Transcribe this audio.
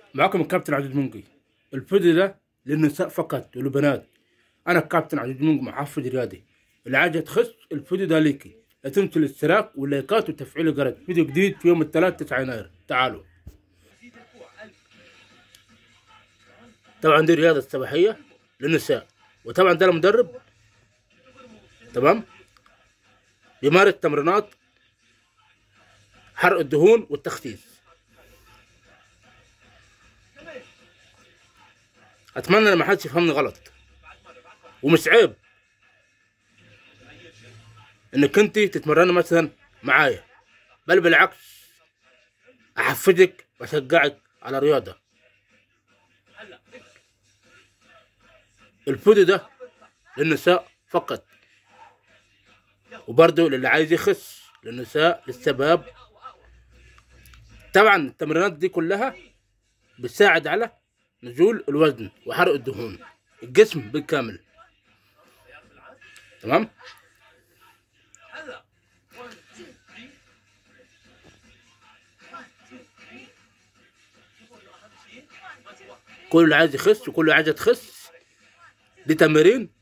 معكم الكابتن عزيز منقي الفيديو ده للنساء فقط وللبنات انا الكابتن عزيز منقي محفز رياضي اللي عايزه تخس الفيديو ده ليكي لا تنسوا الاشتراك واللايكات وتفعيل الجرس فيديو جديد في يوم الثلاث 9 يناير تعالوا طبعا دي رياضة سباحية للنساء وطبعا ده المدرب تمام بيمارس تمرينات حرق الدهون والتخسيس اتمنى ان ما حدش يفهمني غلط ومش عيب انك انت تتمرني مثلا معايا بل بالعكس احفزك واشجعك على الرياضه الفيديو ده للنساء فقط وبرضه للي عايز يخس للنساء للشباب طبعا التمرينات دي كلها بتساعد على نزول الوزن وحرق الدهون الجسم بالكامل تمام كل اللي عايز يخس وكل اللي عايزه تخس دي تمارين